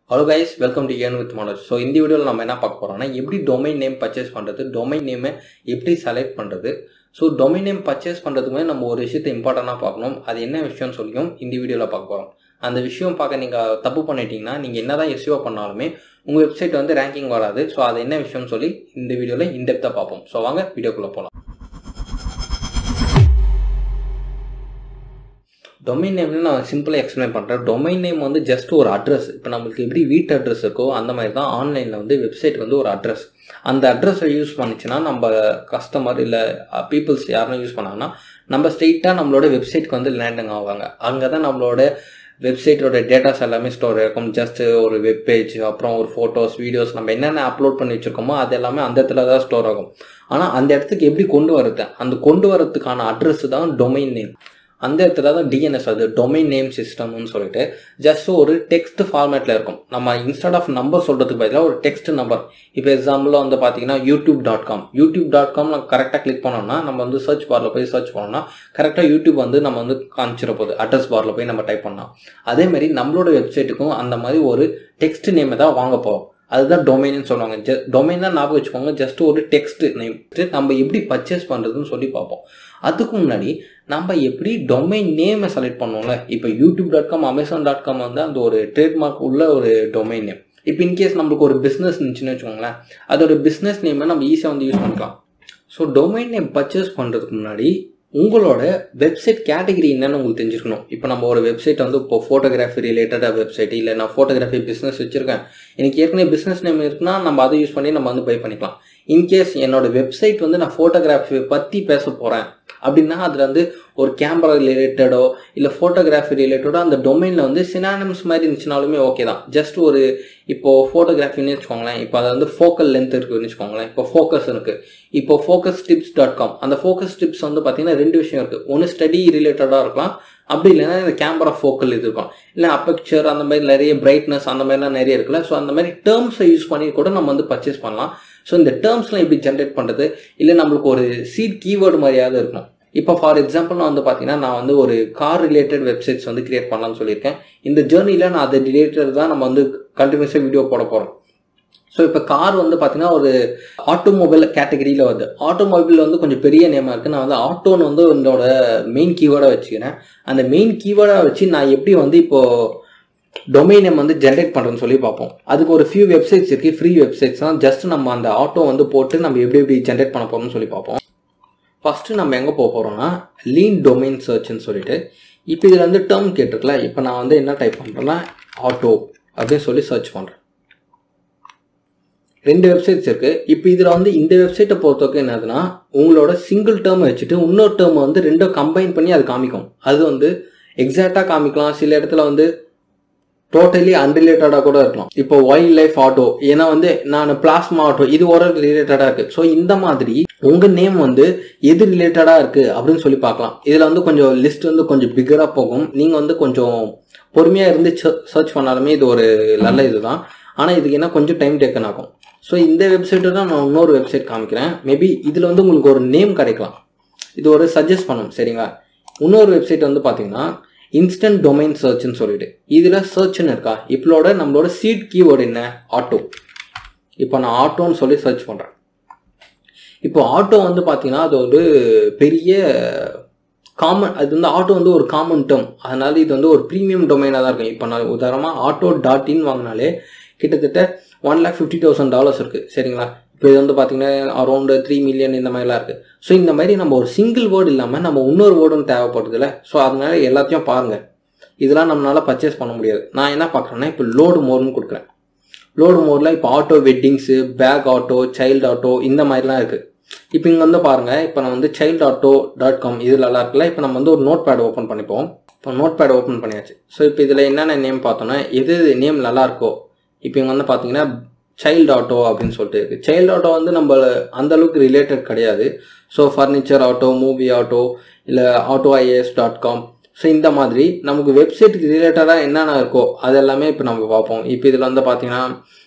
hello guys welcome to earn with Manoj so இந்த வீடியோவில் நம்ம என்ன பார்க்க போகிறோம்னா எப்படி டொமைன் நேம் பர்ச்சேஸ் பண்ணுறது டொமைன் நேமை எப்படி செலக்ட் பண்ணுறது ஸோ டொமைன் நேம் பர்ச்சேஸ் பண்ணுறதுக்குமே நம்ம ஒரு விஷயத்தை இம்பார்ட்டண்ட்டாக பார்க்கணும் அது என்ன விஷயம்னு சொல்லியும் இந்த வீடியோவில் பார்க்க போகிறோம் அந்த விஷயம் பார்க்க நீங்கள் தப்பு பண்ணிட்டீங்கன்னா நீங்கள் என்ன தான் எஸ்யூ பண்ணாலுமே உங்கள் வெப்சைட் வந்து ரேங்கிங் வராது ஸோ அது என்ன விஷயம்னு சொல்லி இந்த வீடியோவில் இன்டெப்த்தாக பார்ப்போம் ஸோ வாங்க வீடியோக்குள்ளே போகலாம் டொமைன் நேம்னு நான் சிம்பிளாக எக்ஸ்பிளைன் பண்ணுறேன் டொமைன் நேம் வந்து ஜஸ்ட் ஒரு அட்ரஸ் இப்போ நம்மளுக்கு எப்படி வீட்டு அட்ரஸ் இருக்கோ அந்த மாதிரி தான் ஆன்லைனில் வந்து வெப்சைட் வந்து ஒரு அட்ரஸ் அந்த அட்ரஸை யூஸ் பண்ணிச்சுன்னா நம்ம கஸ்டமர் இல்லை பீப்புள்ஸ் யாரும் யூஸ் பண்ணாங்கன்னா நம்ம ஸ்ட்ரெயிட்டாக நம்மளோட வெப்சைட்க்கு வந்து லேண்டிங் ஆவாங்க அங்கே தான் நம்மளோட வெப்சைட்டோட டேட்டாஸ் எல்லாமே ஸ்டோர் இருக்கும் ஜஸ்ட் ஒரு வெப் பேஜ் அப்புறம் ஒரு ஃபோட்டோஸ் வீடியோஸ் நம்ம என்னென்ன அப்லோட் பண்ணி வச்சுருக்கோமோ அது எல்லாமே அந்த இடத்துல தான் ஸ்டோர் ஆகும் ஆனால் அந்த இடத்துக்கு எப்படி கொண்டு வரது அந்த கொண்டு வரதுக்கான அட்ரஸ் தான் டொமைன் நேம் அந்த இடத்துல தான் டிஎன்எஸ் அது டொமைன் நேம் சிஸ்டம்னு சொல்லிட்டு ஜஸ்ட் ஒரு டெக்ஸ்ட் ஃபார்மேட்டில் இருக்கும் நம்ம இன்ஸ்டட் ஆஃப் நம்பர் சொல்கிறதுக்கு பதிலாக ஒரு டெக்ஸ்ட் நம்பர் இப்போ எக்ஸாம்பிளாக வந்து பார்த்தீங்கன்னா YouTube dot com YouTube dot com நம்ம கரெக்டாக கிளிக் பண்ணோம்னா நம்ம வந்து சர்ச் பாரில் போய் சர்ச் பண்ணோம்னா கரெக்டாக யூடியூப் வந்து நம்ம வந்து காமிச்சிட போகுது அட்ரஸ் பாரில் போய் நம்ம டைப் பண்ணலாம் அதேமாதிரி நம்மளோட வெப்சைட்டுக்கும் அந்த மாதிரி ஒரு டெக்ஸ்ட் நேமை தான் வாங்க போகிறோம் அதுதான் டொமைன்னு சொல்லுவாங்க ஜ டொமைன் தான் ஞாபகம் வச்சுக்கோங்க ஜஸ்ட் ஒரு டெக்ஸ்ட் நேம் நம்ம எப்படி பர்ச்சேஸ் பண்ணுறதுன்னு சொல்லி பார்ப்போம் அதுக்கு முன்னாடி நம்ம எப்படி டொமைன் நேமை செலக்ட் பண்ணுவோம்ல இப்போ YouTube dot com Amazon dot com வந்து அந்த ஒரு ட்ரேட்மார்க் உள்ள ஒரு டொமைன் நேம் இப்போ இன்கேஸ் நம்மளுக்கு ஒரு பிஸ்னஸ் இருந்துச்சுன்னு வச்சுக்கோங்களேன் அதோட பிஸ்னஸ் நேமை நம்ம ஈஸியாக வந்து யூஸ் பண்ணிக்கலாம் ஸோ டொமைன் நேம் பர்ச்சேஸ் பண்ணுறதுக்கு முன்னாடி உங்களோட வெப்சைட் கேட்டகரி என்னன்னு உங்களுக்கு தெரிஞ்சிருக்கணும் இப்போ நம்ம ஒரு வெப்சைட் வந்து இப்போ ஃபோட்டோகிராஃபி ரிலேட்டடாக வெப்சைட் இல்லை நான் ஃபோட்டோகிராஃபி பிஸ்னஸ் வச்சுருக்கேன் எனக்கு ஏற்கனவே பிஸ்னஸ் நேம் இருக்குன்னா நம்ம அதை யூஸ் பண்ணி நம்ம வந்து பை பண்ணிக்கலாம் இன்கேஸ் என்னோட வெப்சைட் வந்து நான் ஃபோட்டோகிராஃபி பற்றி பேச போகிறேன் அப்படின்னா அதில் வந்து ஒரு கேமரா ரிலேட்டடோ இல்லை ஃபோட்டோகிராஃபி ரிலேட்டடோ அந்த டொமைனில் வந்து சினானிம்ஸ் மாதிரி இருந்துச்சுனாலுமே ஓகே தான் ஜஸ்ட் ஒரு இப்போது ஃபோட்டோகிராஃபின்னு வச்சுக்கோங்களேன் இப்போ அதை வந்து ஃபோக்கல் லென்த் இருக்குன்னு வச்சுக்கோங்களேன் இப்போ ஃபோக்கஸ் இருக்குது இப்போ ஃபோக்கஸ் டிப்ஸ் டாட் காம் அந்த ஃபோக்கஸ் டிப்ஸ் வந்து பார்த்தீங்கன்னா ரெண்டு விஷயம் இருக்குது ஒன்று ஸ்டடி ரிலேட்டடாக இருக்கலாம் அப்படி இல்லைன்னா இந்த கேமரா ஃபோக்கல் இது இருக்கும் இல்லை அப்பக்சர் அந்த மாதிரி நிறைய பிரைட்னஸ் அந்த மாதிரிலாம் நிறைய இருக்குல்ல ஸோ அந்த மாதிரி டேர்ம்ஸை யூஸ் பண்ணி கூட நம்ம வந்து பர்ச்சேஸ் பண்ணலாம் ஸோ இந்த டேர்ம்ஸ்லாம் எப்படி ஜென்ரேட் பண்ணுறது இல்லை நம்மளுக்கு ஒரு சீட் கீவேர்டு மாதிரியாவது இருக்கணும் இப்போ ஃபார் எக்ஸாம்பிள் நான் வந்து பார்த்தீங்கன்னா நான் வந்து ஒரு கார் ரிலேட்டட் வெப்சைட்ஸ் வந்து கிரியேட் பண்ணலாம்னு சொல்லியிருக்கேன் இந்த ஜேர்னியில் நான் அது ரிலேட்டட் தான் நம்ம வந்து கண்டினியூஸாக வீடியோ போட போகிறோம் ஸோ இப்போ கார் வந்து பார்த்தீங்கன்னா ஒரு ஆட்டோமொபைல் கேட்டகரியில் வருது ஆட்டோமொபைல் வந்து கொஞ்சம் பெரிய நேமாக இருக்குது நான் வந்து ஆட்டோன்னு வந்து என்னோட மெயின் கீவேர்டாக வச்சுக்கிறேன் அந்த மெயின் கீவேர்டாக வச்சு நான் எப்படி வந்து இப்போது டொமைன் நேம் வந்து ஜென்ரேட் பண்ணுறேன்னு சொல்லி பார்ப்போம் அதுக்கு ஒரு ஃபியூ வெப்சைட்ஸ் இருக்குது ஃப்ரீ வெப்சைட்ஸ் தான் ஜஸ்ட் நம்ம அந்த ஆட்டோ வந்து போட்டு நம்ம எப்படி எப்படி ஜென்ரேட் பண்ண போகிறோம்னு சொல்லி பார்ப்போம் ஃபஸ்ட்டு நம்ம எங்கே போக போகிறோம்னா லீன் டொமைன் சர்ச்னு சொல்லிட்டு இப்போ இதில் வந்து டேர்ம் கேட்டிருக்கல இப்போ நான் வந்து என்ன டைப் பண்ணுறேன்னா ஆட்டோ அப்படின்னு சொல்லி சர்ச் பண்ணுறேன் ரெண்டு வெப்சைட்ஸ் இருக்குது இப்போ இதில் வந்து இந்த வெப்சைட்டை பொறுத்தவரைக்கும் என்னதுன்னா உங்களோட சிங்கிள் டேர்மை வச்சுட்டு இன்னொரு டேர்மை வந்து ரெண்டும் கம்பைன் பண்ணி அது காமிக்கும் அது வந்து எக்ஸாக்டாக காமிக்கலாம் சில இடத்துல வந்து டோட்டலி அன்ரிலேட்டடாக கூட இருக்கலாம் இப்போ வைல்ட் லைஃப் ஆட்டோ ஏன்னா வந்து நான் பிளாஸ்மா ஆட்டோ இது ஒரு ரிலேட்டடாக இருக்குது ஸோ இந்த மாதிரி உங்கள் நேம் வந்து எது ரிலேட்டடாக இருக்குது அப்படின்னு சொல்லி பார்க்கலாம் இதில் வந்து கொஞ்சம் லிஸ்ட் வந்து கொஞ்சம் பிகராக போகும் நீங்கள் வந்து கொஞ்சம் பொறுமையாக இருந்து சர்ச் பண்ணாலுமே இது ஒரு நல்ல இதுதான் ஆனால் இதுக்கு என்ன கொஞ்சம் டைம் டேக்கன் ஆகும் ஸோ இந்த வெப்சைட்டு தான் நான் இன்னொரு வெப்சைட் காமிக்கிறேன் மேபி இதில் வந்து உங்களுக்கு ஒரு நேம் கிடைக்கலாம் இது ஒரு சஜஸ்ட் பண்ணும் சரிங்களா இன்னொரு வெப்சைட் வந்து பார்த்தீங்கன்னா இன்ஸ்டன்ட் டொமைன் சர்ச்னு சொல்லிட்டு இதில் சர்ச்னு இருக்கா இப்பளோட நம்மளோட சீட் கீவேர்டு என்ன ஆட்டோ இப்போ நான் ஆட்டோன்னு சொல்லி சர்ச் பண்ணுறேன் இப்போ ஆட்டோ வந்து பார்த்தீங்கன்னா அது ஒரு பெரிய காமன் அது வந்து ஆட்டோ வந்து ஒரு காமன் டேர்ம் அதனால இது வந்து ஒரு ப்ரீமியம் டொமைனாக தான் இருக்கும் இப்போ நான் உதாரணமாக ஆட்டோ டாட் இன் வாங்கினாலே கிட்டத்தட்ட one lakh fifty thousand dollars இருக்குது சரிங்களா இப்போ இது வந்து பார்த்தீங்கன்னா அரௌண்டு த்ரீ மில்லியன் இந்த மாதிரிலாம் இருக்குது ஸோ இந்த மாதிரி நம்ம ஒரு சிங்கிள் வேர்டு இல்லாமல் நம்ம இன்னொரு வேர்டும் தேவைப்படுதுல்ல ஸோ அதனால எல்லாத்தையும் பாருங்கள் இதெல்லாம் நம்மளால் பர்ச்சேஸ் பண்ண முடியாது நான் என்ன பார்க்குறேன்னா இப்போ லோடு மோர்னு கொடுக்குறேன் லோடு மோரில் இப்போ auto weddings back auto child auto இந்த மாதிரிலாம் இருக்குது இப்போ இங்கே வந்து பாருங்கள் இப்போ நான் வந்து சைல்டு ஆட்டோ டாட் காம் இதிலலாம் இருக்குல்ல இப்போ நம்ம வந்து ஒரு நோட் பேட் ஓப்பன் பண்ணிப்போம் இப்போ நோட் பேட் ஓப்பன் பண்ணியாச்சு ஸோ இப்போ இதில் என்னென்ன நேம் பார்த்தோன்னா எது நேம் நல்லா இருக்கோ இப்போ இங்கே வந்து பார்த்தீங்கன்னா சைல்டு ஆட்டோ அப்படின்னு சொல்லிட்டு இருக்குது சைல்டு ஆட்டோ வந்து நம்ம அந்த அளவுக்கு ரிலேட்டட் கிடையாது so furniture auto movie auto இல்லை auto IAS dot com so இந்த மாதிரி நமக்கு வெப்சைட்டுக்கு ரிலேட்டடாக என்னென்ன இருக்கோ அது எல்லாமே இப்போ நம்ம பார்ப்போம் இப்போ இதில் வந்து பார்த்தீங்கன்னா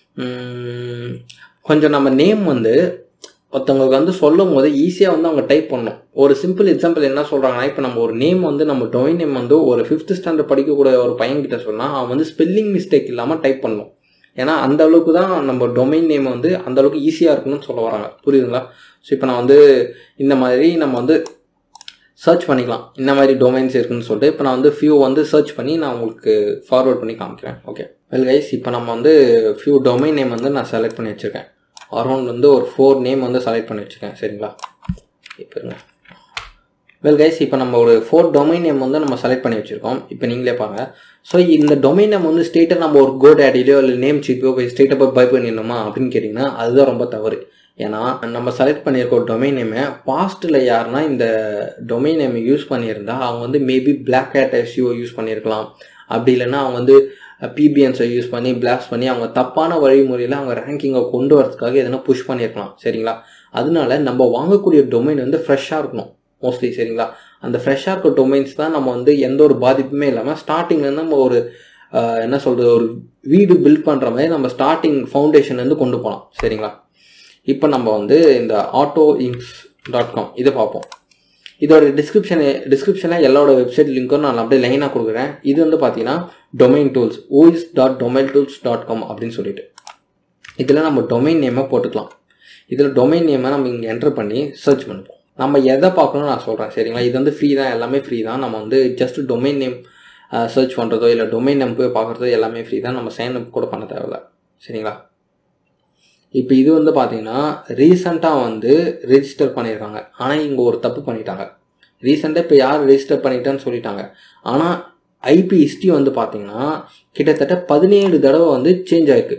கொஞ்சம் நம்ம நேம் வந்து ஒருத்தவங்களுக்கு வந்து சொல்லும் போது ஈஸியாக வந்து அவங்க டைப் பண்ணணும் ஒரு சிம்பிள் எக்ஸாம்பிள் என்ன சொல்கிறாங்கன்னா இப்போ நம்ம ஒரு நேம் வந்து நம்ம டொமைன் நேம் வந்து ஒரு ஃபிஃப்த் ஸ்டாண்டர்ட் படிக்கக்கூடிய ஒரு பையன்கிட்ட சொன்னால் அவன் வந்து ஸ்பெல்லிங் மிஸ்டேக் இல்லாமல் டைப் பண்ணணும் ஏன்னா அந்த அளவுக்கு தான் நம்ம டொமைன் நேம் வந்து அந்த அளவுக்கு ஈஸியாக இருக்கணும்னு சொல்ல வராங்க புரியுதுங்களா ஸோ இப்போ நான் வந்து இந்த மாதிரி நம்ம வந்து சர்ச் பண்ணிக்கலாம் இந்த மாதிரி டொமைன்ஸ் இருக்குன்னு சொல்லிட்டு இப்போ நான் வந்து ஃபியூ வந்து சர்ச் பண்ணி நான் உங்களுக்கு ஃபார்வர்ட் பண்ணி காமிக்கிறேன் ஓகே வெல் கைஸ் இப்போ நம்ம வந்து ஃபியூ டொமைன் நேம் வந்து நான் செலக்ட் பண்ணி வச்சுருக்கேன் அரௌண்ட் வந்து ஒரு ஃபோர் நேம் வந்து செலக்ட் பண்ணி வச்சுருக்கேன் சரிங்களா இப்போ இருங்க வெல் கைஸ் இப்போ நம்ம ஒரு ஃபோர் டொமைன் நேம் வந்து நம்ம செலக்ட் பண்ணி வச்சுருக்கோம் இப்போ நீங்களே பாருங்கள் ஸோ இந்த டொமைன் நேம் வந்து ஸ்டேட்டாக நம்ம ஒரு கோ டேடிலையோ இல்லை நேம் சீப்போ போய் ஸ்டேட்டாக போய் பை பண்ணிடணுமா அப்படின்னு கேட்டிங்கன்னா அதுதான் ரொம்ப தவறு ஏன்னா நம்ம செலக்ட் பண்ணியிருக்க ஒரு டொமைன் நேமை பாஸ்ட்டில் யாருன்னா இந்த டொமைன் நேமை யூஸ் பண்ணியிருந்தா அவங்க வந்து maybe black hat SEO use பண்ணியிருக்கலாம் அப்படி இல்லைன்னா அவங்க வந்து பிபிஎன்ஸை யூஸ் பண்ணி பிளாஸ்ட் பண்ணி அவங்க தப்பான வழிமுறையில் அவங்க ரேங்கிங்கை கொண்டு வரதுக்காக எதனா புஷ் பண்ணியிருக்கலாம் சரிங்களா அதனால நம்ம வாங்கக்கூடிய டொமைன் வந்து ஃப்ரெஷ்ஷாக இருக்கணும் மோஸ்ட்லி சரிங்களா அந்த ஃப்ரெஷ்ஷாக இருக்க டொமைன்ஸ் தான் நம்ம வந்து எந்த ஒரு பாதிப்புமே இல்லாமல் ஸ்டார்டிங்லேருந்து நம்ம ஒரு என்ன சொல்கிறது ஒரு வீடு பில்ட் பண்ணுற மாதிரி நம்ம ஸ்டார்டிங் ஃபவுண்டேஷன்லேருந்து கொண்டு போகலாம் சரிங்களா இப்போ நம்ம வந்து இந்த ஆட்டோ இங்ஸ் டாட் காம் இதை பார்ப்போம் இதோட டிஸ்கிரிப்ஷன் டிஸ்கிரிப்ஷனில் எல்லாரோட வெப்சைட் லிங்க்கும் நான் அப்படியே லைனாக கொடுக்குறேன் இது வந்து பார்த்தீங்கன்னா domain tools whois dot domain tools dot com அப்படின்னு சொல்லிட்டு இதில் நம்ம டொமைன் நேமை போட்டுக்கலாம் இதில் டொமைன் நேமை நம்ம இங்கே என்டர் பண்ணி சர்ச் பண்ணுவோம் நம்ம எதை பார்க்கணும்னு நான் சொல்கிறேன் சரிங்களா இது வந்து ஃப்ரீ தான் எல்லாமே ஃப்ரீ தான் நம்ம வந்து ஜஸ்ட் டொமைன் நேம் சர்ச் பண்ணுறதோ இல்லை டொமைன் நேம் போய் பார்க்குறதோ எல்லாமே ஃப்ரீ தான் நம்ம சைன் அப் கூட பண்ண தேவையில்ல சரிங்களா இப்போ இது வந்து பார்த்தீங்கன்னா ரீசண்டாக வந்து ரெஜிஸ்டர் பண்ணியிருக்காங்க ஆனால் இங்கே ஒரு தப்பு பண்ணிட்டாங்க ரீசெண்டாக இப்போ யார் ரெஜிஸ்டர் பண்ணிட்டேன்னு சொல்லிட்டாங்க ஆனால் ஐபி ஹிஸ்ட்ரி வந்து பார்த்தீங்கன்னா கிட்டத்தட்ட பதினேழு தடவை வந்து சேஞ்ச் ஆயிருக்கு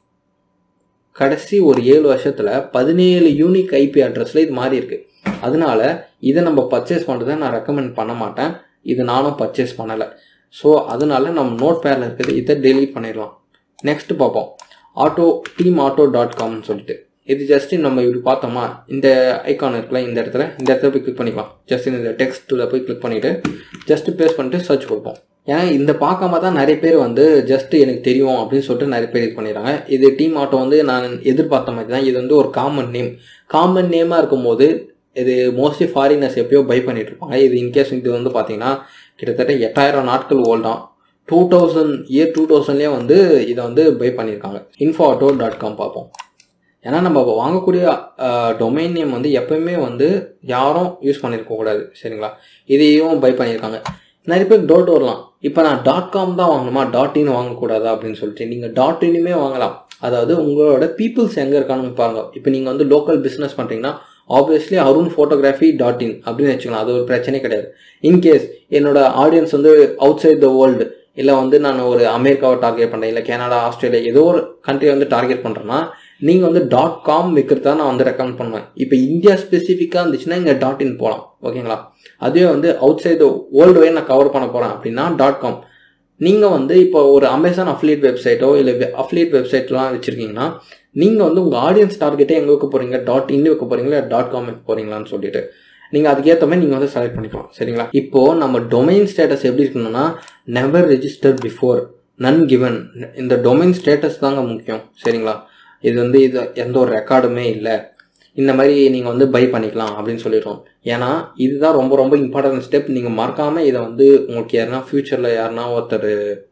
கடைசி ஒரு ஏழு வருஷத்தில் பதினேழு யூனிக் ஐபி அட்ரஸில் இது மாறி இருக்கு அதனால இதை நம்ம பர்ச்சேஸ் பண்ணுறதை நான் ரெக்கமெண்ட் பண்ண மாட்டேன் இது நானும் பர்ச்சேஸ் பண்ணலை ஸோ அதனால நம்ம நோட் பேரில் இருக்கிறது இதை டெலீட் பண்ணிடலாம் நெக்ஸ்ட் பார்ப்போம் ஆட்டோ டீம் ஆட்டோ டாட் காம்னு சொல்லிட்டு இது ஜஸ்ட் நம்ம இப்படி பார்த்தோமா இந்த ஐக்கான் இருக்குல்ல இந்த இடத்துல இந்த இடத்துல போய் கிளிக் பண்ணிக்கலாம் ஜஸ்ட் இந்த டெக்ஸ்ட்டில் போய் கிளிக் பண்ணிவிட்டு ஜஸ்ட் பேஸ் பண்ணிட்டு சர்ச் கொடுப்போம் ஏன்னா இந்த பார்க்காம தான் நிறைய பேர் வந்து ஜஸ்ட் எனக்கு தெரியும் அப்படின்னு சொல்லிட்டு நிறைய பேர் இது பண்ணிடுறாங்க இது டீம் ஆட்டோ வந்து நான் எதிர்பார்த்த மாதிரி தான் இது வந்து ஒரு காமன் நேம் காமன் நேமாக இருக்கும்போது இது மோஸ்ட்லி ஃபாரினர்ஸ் எப்பயோ பை பண்ணிட்டு இருப்பாங்க இது இன்கேஸ் இது வந்து பார்த்தீங்கன்னா கிட்டத்தட்ட எட்டாயிரம் நாட்கள் ஓல்டாம் டூ தௌசண்ட் இயர் டூ தௌசண்ட்லேயே வந்து இதை வந்து பை பண்ணியிருக்காங்க இன்ஃபோ ஆட்டோ டாட் காம் பார்ப்போம் ஏன்னா நம்ம வாங்கக்கூடிய டொமைன் நேம் வந்து எப்பயுமே வந்து யாரும் யூஸ் பண்ணியிருக்க கூடாது சரிங்களா இதையும் பை பண்ணியிருக்காங்க நிறைய பேர் டவுட் வரலாம் இப்போ நான் டாட் காம் தான் வாங்கணுமா டாட் இன் வாங்கக்கூடாதா அப்படின்னு சொல்லிட்டு நீங்கள் டாட் இனுமே வாங்கலாம் அதாவது உங்களோட பீப்புள்ஸ் எங்கே இருக்கான்னு பாருங்க இப்போ நீங்கள் வந்து லோக்கல் பிஸ்னஸ் பண்ணுறீங்கன்னா obviously Arun photography dot in அப்படின்னு வச்சுக்கலாம் அது ஒரு பிரச்சனையே கிடையாது இன்கேஸ் என்னோட ஆடியன்ஸ் வந்து அவுட் சைட் த வேர்ல்டு இல்லை வந்து நான் ஒரு அமெரிக்காவை டார்கெட் பண்ணுறேன் இல்லை கனடா ஆஸ்திரேலியா ஏதோ ஒரு கண்ட்ரியை வந்து டார்கெட் பண்ணுறேன்னா நீங்கள் வந்து டாட் காம் விற்கிறதா நான் வந்து ரெக்கமெண்ட் பண்ணுவேன் இப்போ இந்தியா ஸ்பெசிஃபிக்காக இருந்துச்சுன்னா இங்கே டாட் இன் போகலாம் ஓகேங்களா அதுவே வந்து அவுட் சைடு வேர்ல்டு வே நான் கவர் பண்ண போகிறேன் அப்படின்னா டாட் காம் நீங்கள் வந்து இப்போ ஒரு அமேசான் அஃப்லியேட் வெப்சைட்டோ இல்லை அஃப்லியேட் வெப்சைட்லாம் வச்சுருக்கீங்கன்னா நீங்கள் வந்து உங்கள் ஆடியன்ஸ் டார்கெட்டே எங்கே வைக்க போகிறீங்க டாட் இன் வைக்க போகிறீங்களா டாட் காம் வைக்க போகிறீங்களான்னு சொல்லிட்டு நீங்கள் அதுக்கேற்ற மாதிரி நீங்கள் வந்து செலக்ட் பண்ணிக்கலாம் சரிங்களா இப்போது நம்ம டொமைன் ஸ்டேட்டஸ் எப்படி இருக்கணும்னா never register before none given இந்த டொமைன் ஸ்டேட்டஸ் தாங்க முக்கியம் சரிங்களா இது வந்து இது எந்த ஒரு ரெக்கார்டுமே இல்லை இந்த மாதிரி நீங்கள் வந்து பை பண்ணிக்கலாம் அப்படின்னு சொல்லிடுறோம் ஏன்னா இதுதான் ரொம்ப ரொம்ப இம்பார்ட்டன்ட் ஸ்டெப் நீங்கள் மறக்காமல் இதை வந்து உங்களுக்கு யாருன்னா ஃப்யூச்சரில் யாருன்னா ஒருத்தர்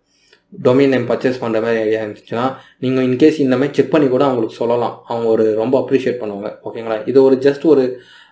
டொமைன் நேம் பர்ச்சேஸ் பண்ணுற மாதிரி ஐடியா இருந்துச்சுன்னா நீங்கள் இன்கேஸ் இந்த மாதிரி செக் பண்ணி கூட அவங்களுக்கு சொல்லலாம் அவங்க ஒரு ரொம்ப அப்ரிஷியேட் பண்ணுவாங்க ஓகேங்களா இது ஒரு ஜஸ்ட் ஒரு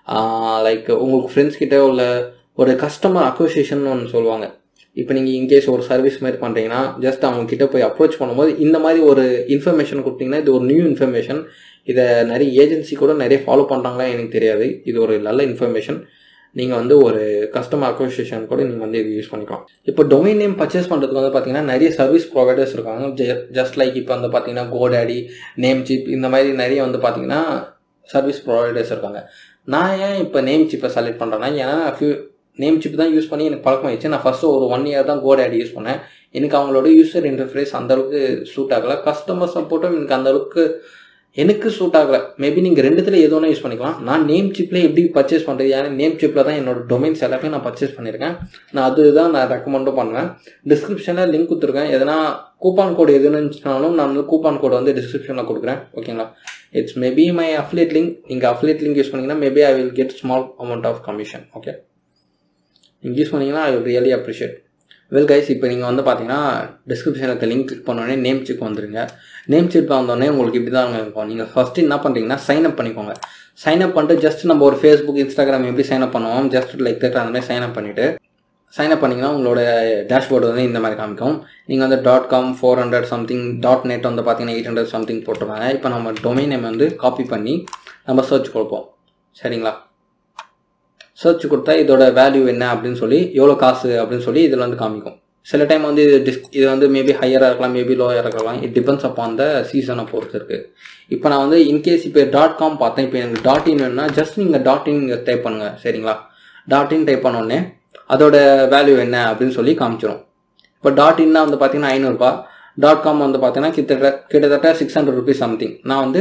லைக் உங்களுக்கு ஃப்ரெண்ட்ஸ் கிட்ட உள்ள ஒரு கஸ்டமர் அசோசியேஷன் ஒன்று சொல்லுவாங்க இப்போ நீங்கள் இன்கேஸ் ஒரு சர்வீஸ் மாதிரி பண்ணுறீங்கன்னா ஜஸ்ட் அவங்க கிட்ட போய் அப்ரோச் பண்ணும்போது இந்த மாதிரி ஒரு இன்ஃபர்மேஷன் கொடுத்தீங்கன்னா இது ஒரு நியூ இன்ஃபர்மேஷன் இதை நிறைய ஏஜென்சி கூட நிறைய ஃபாலோ பண்ணுறாங்களா எனக்கு தெரியாது இது ஒரு நல்ல இன்ஃபர்மேஷன் நீங்கள் வந்து ஒரு கஸ்டமர் அசோசியேஷன் கூட நீங்கள் வந்து இது யூஸ் பண்ணிக்கலாம் இப்போ டொமைன் நேம் பர்ச்சேஸ் பண்ணுறதுக்கு வந்து பார்த்தீங்கன்னா நிறைய சர்வீஸ் ப்ரொவைடர்ஸ் இருக்காங்க ஜஸ்ட் லைக் இப்போ வந்து பார்த்தீங்கன்னா கோடாடி நேம் சிப் இந்த மாதிரி நிறைய வந்து பார்த்தீங்கன்னா சர்வீஸ் ப்ரொவைடர்ஸ் இருக்காங்க நான் ஏன் இப்போ நேம் சிப்பை செலக்ட் பண்ணுறேன்னா ஏன்னா ஃபியூ நேம் சிப் தான் யூஸ் பண்ணி எனக்கு பழக்கம் ஆயிடுச்சு நான் ஃபஸ்ட்டு ஒரு ஒன் இயர் தான் கோடாடி யூஸ் பண்ணேன் எனக்கு அவங்களோட யூசர் இன்டர்ஃபேஸ் அந்தளவுக்கு சூட் ஆகலை கஸ்டமர் சப்போர்ட்டும் எனக்கு அந்தளவுக்கு எனக்கு சூட் ஆகலை மேபி நீங்கள் ரெண்டுத்தில் எது ஒன்றா யூஸ் பண்ணிக்கலாம் நான் நேம் சிப்பில் எப்படி பர்ச்சேஸ் பண்ணுறது ஏன்னா நேம் சிப்பில் தான் என்னோட டொமைன்ஸ் எல்லாமே நான் பர்ச்சேஸ் பண்ணியிருக்கேன் நான் அதுதான் நான் ரெக்கமெண்டும் பண்ணுவேன் டிஸ்கிரிப்ஷனில் லிங்க் கொடுத்துருக்கேன் எதனா கூப்பான் கோடு எதுன்னு இருந்துச்சுனாலும் நான் வந்து கூப்பான் கோடு வந்து டிஸ்கிரிப்ஷனில் கொடுக்குறேன் ஓகேங்களா it's maybe my affiliate link நீங்கள் அஃப்லேட் லிங்க் யூஸ் பண்ணிங்கன்னா maybe I will get small amount of commission okay நீங்கள் யூஸ் பண்ணிங்கன்னா I will really appreciate well guys இப்போ நீங்கள் வந்து பார்த்தீங்கன்னா டிஸ்கிரிப்ஷனில் இருக்க லிங்க் கிளிக் பண்ணோடனே நேம் செக் வந்துருங்க நேம் செக் வந்தோடனே உங்களுக்கு இப்படி தான் இருக்கும் நீங்கள் ஃபஸ்ட்டு என்ன பண்ணுறீங்கன்னா சைன் அப் பண்ணிக்கோங்க சைன் அப் பண்ணிட்டு ஜஸ்ட் நம்ம ஒரு ஃபேஸ்புக் இன்ஸ்டாகிராம் எப்படி சைன் அப் பண்ணுவோம் ஜஸ்ட் லைக் தட் அந்த மாதிரி சைன் அப் பண்ணிவிட்டு சைன் அப் பண்ணிங்கன்னா உங்களோட டேஷ்போர்டு வந்து இந்த மாதிரி காமிக்கும் நீங்கள் வந்து dot com four hundred something dot net வந்து பார்த்தீங்கன்னா எயிட் ஹண்ட்ரட் சம்திங் போட்டிருக்காங்க இப்போ நம்ம டொமைன் நேம் வந்து காப்பி பண்ணி நம்ம சர்ச் கொடுப்போம் சரிங்களா சர்ச் கொடுத்தா இதோட வேல்யூ என்ன அப்படின்னு சொல்லி எவ்வளோ காசு அப்படின்னு சொல்லி இதில் வந்து காமிக்கும் சில டைம் வந்து இது டிஸ் இது வந்து மேபி ஹையராக இருக்கலாம் மேபி லோயராக இருக்கலாம் இட் டிபெண்ட்ஸ் அப்பான் த சீசனை பொறுத்து இருக்குது இப்போ நான் வந்து இன்கேஸ் இப்போ டாட் காம் பார்த்தேன் இப்போ எனக்கு டாட் இன் வேணும்னா ஜஸ்ட் நீங்கள் டாட் இன் டைப் பண்ணுங்கள் சரிங்களா டாட் இன் டைப் பண்ணோடனே அதோட வேல்யூ என்ன அப்படின்னு சொல்லி காமிச்சிடும் இப்போ டாட் இன்னா வந்து பார்த்தீங்கன்னா ஐநூறுரூபா டாட் காம் வந்து பார்த்தீங்கன்னா கிட்டத்தட்ட கிட்டத்தட்ட சிக்ஸ் ஹண்ட்ரட் ருபீஸ் சம்திங் நான் வந்து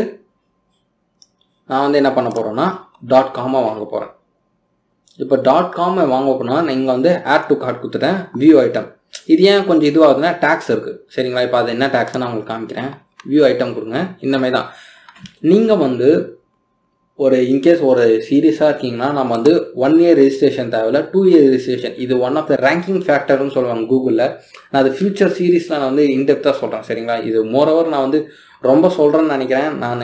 நான் வந்து என்ன பண்ண போகிறேன்னா டாட் காமாக வாங்க போகிறேன் இப்போ டாட் காம் வாங்க போனால் நீங்கள் வந்து ஆட் டு கார்ட் கொடுத்துட்டேன் வியூ ஐட்டம் இது ஏன் கொஞ்சம் இதுவாகுதுன்னா டேக்ஸ் இருக்குது சரிங்களா இப்போ அது என்ன டேக்ஸ்னு நான் உங்களுக்கு காமிக்கிறேன் வியூ ஐட்டம் கொடுங்க இந்த மாதிரி தான் நீங்கள் வந்து ஒரு இன்கேஸ் ஒரு சீரியஸாக இருக்கீங்கன்னா நம்ம வந்து ஒன் இயர் ரெஜிஸ்ட்ரேஷன் தேவையில்ல டூ இயர் ரெஜிஸ்ட்ரேஷன் இது ஒன் ஆஃப் த ரேங்கிங் ஃபேக்டர்னு சொல்லுவாங்க கூகுளில் நான் அது ஃபியூச்சர் சீரீஸில் நான் வந்து இன்டெப்த்தாக சொல்கிறேன் சரிங்களா இது மோரோவர் நான் வந்து ரொம்ப சொல்கிறேன்னு நினைக்கிறேன் நான்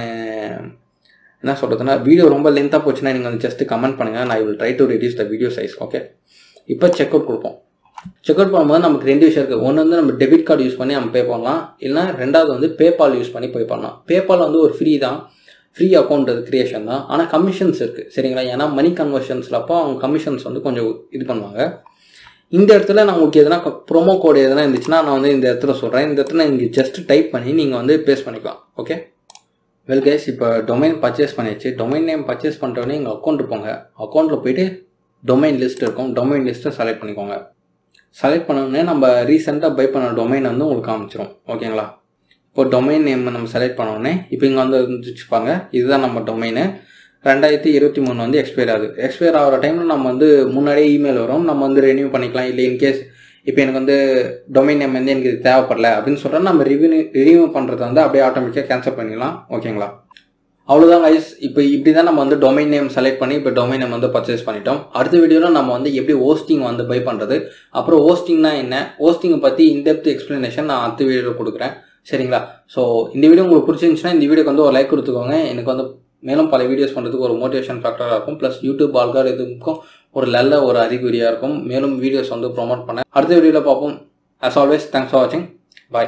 என்ன சொல்கிறதுனா வீடியோ ரொம்ப லென்த்தாக போச்சுன்னா நீங்கள் வந்து ஜஸ்ட் கமெண்ட் பண்ணுங்கள் நான் will try to reduce the video size okay இப்போ செக் அவுட் கொடுப்போம் செக் அவுட் பண்ணும்போது நமக்கு ரெண்டு விஷயம் இருக்குது ஒன்று வந்து நம்ம டெபிட் கார்டு யூஸ் பண்ணி நம்ம பே பண்ணலாம் இல்லைனா ரெண்டாவது வந்து பேபால் யூஸ் பண்ணி பே பண்ணலாம் பேபால் வந்து ஒரு ஃப்ரீ தான் ஃப்ரீ அக்கௌண்ட் அது கிரியேஷன் தான் ஆனால் கமிஷன்ஸ் இருக்குது சரிங்களா ஏன்னா மணி கன்வர்ஷன்ஸில் அப்போ அவங்க கமிஷன்ஸ் வந்து கொஞ்சம் இது பண்ணுவாங்க இந்த இடத்துல நான் உங்களுக்கு எதனா ப்ரோமோ கோடு எதனா இருந்துச்சுன்னா நான் வந்து இந்த இடத்துல சொல்கிறேன் இந்த இடத்துல நீங்கள் ஜஸ்ட் டைப் பண்ணி நீங்கள் வந்து பேஸ் பண்ணிக்கலாம் ஓகே வெல் கேஸ் இப்போ டொமைன் பர்ச்சேஸ் பண்ணியாச்சு டொமைன் நேம் பர்ச்சேஸ் பண்ணுறோன்னே எங்கள் அக்கௌண்ட்டு போங்க அக்கௌண்ட்டில் போயிட்டு டொமைன் லிஸ்ட் இருக்கும் டொமைன் லிஸ்ட்டை செலக்ட் பண்ணிக்கோங்க செலக்ட் பண்ணோடனே நம்ம ரீசெண்டாக பை பண்ண டொமைன் வந்து உங்களுக்கு காமிச்சிரும் ஓகேங்களா இப்போ டொமைன் நேம் நம்ம செலக்ட் பண்ணோடனே இப்போ இங்கே வந்து வச்சுப்பாங்க இதுதான் நம்ம டொமைனு ரெண்டாயிரத்தி இருபத்தி மூணு வந்து எக்ஸ்பயர் ஆகுது எக்ஸ்பயர் ஆகிற டைமில் நம்ம வந்து முன்னாடியே இமெயில் வரும் நம்ம வந்து ரெனியூ பண்ணிக்கலாம் இல்லை இன்கேஸ் இப்போ எனக்கு வந்து டொமைன் நேம் வந்து எனக்கு இது தேவைப்படல அப்படின்னு சொல்கிறோம் நம்ம ரிவ்யூ ரிவ்யூ பண்ணுறத வந்து அப்படியே ஆட்டோமேட்டிக்காக கேன்சல் பண்ணிடலாம் ஓகேங்களா அவ்வளோதான் கைஸ் இப்போ இப்படி தான் நம்ம வந்து டொமைன் நேம் செலக்ட் பண்ணி இப்போ டொமைன் நேம் வந்து பர்ச்சேஸ் பண்ணிட்டோம் அடுத்த வீடியோவில் நம்ம வந்து எப்படி ஹோஸ்டிங் வந்து பை பண்ணுறது அப்புறம் ஹோஸ்டிங்னா என்ன ஹோஸ்டிங்கை பற்றி இன்டெப்த் எக்ஸ்ப்ளனேஷன் நான் அடுத்த வீடியோவில் கொடுக்குறேன் சரிங்களா ஸோ இந்த வீடியோ உங்களுக்கு பிடிச்சிருந்துச்சுன்னா இந்த வீடியோக்கு வந்து ஒரு லைக் கொடுத்துக்கோங்க எனக்கு வந்து மேலும் பல வீடியோஸ் பண்ணுறதுக்கு ஒரு மோட்டிவேஷன் ஃபேக்டராக இருக்கும் ப்ளஸ் யூடியூப் ஆல்காரிதமுக்கும் ஒரு நல்ல ஒரு அறிகுறியாக இருக்கும் மேலும் வீடியோஸ் வந்து ப்ரொமோட் பண்ணேன் அடுத்த வீடியோவில் பார்ப்போம் அஸ் ஆல்வேஸ் தேங்க்ஸ் ஃபார் வாட்சிங் பாய்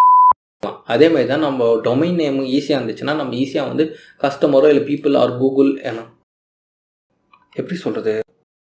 அதே மாதிரி தான் நம்ம டொமைன் நேம் ஈஸியாக இருந்துச்சுன்னா நம்ம ஈஸியாக வந்து கஸ்டமரோ இல்லை பீப்புள் ஆர் கூகுள் ஏன்னா எப்படி சொல்கிறது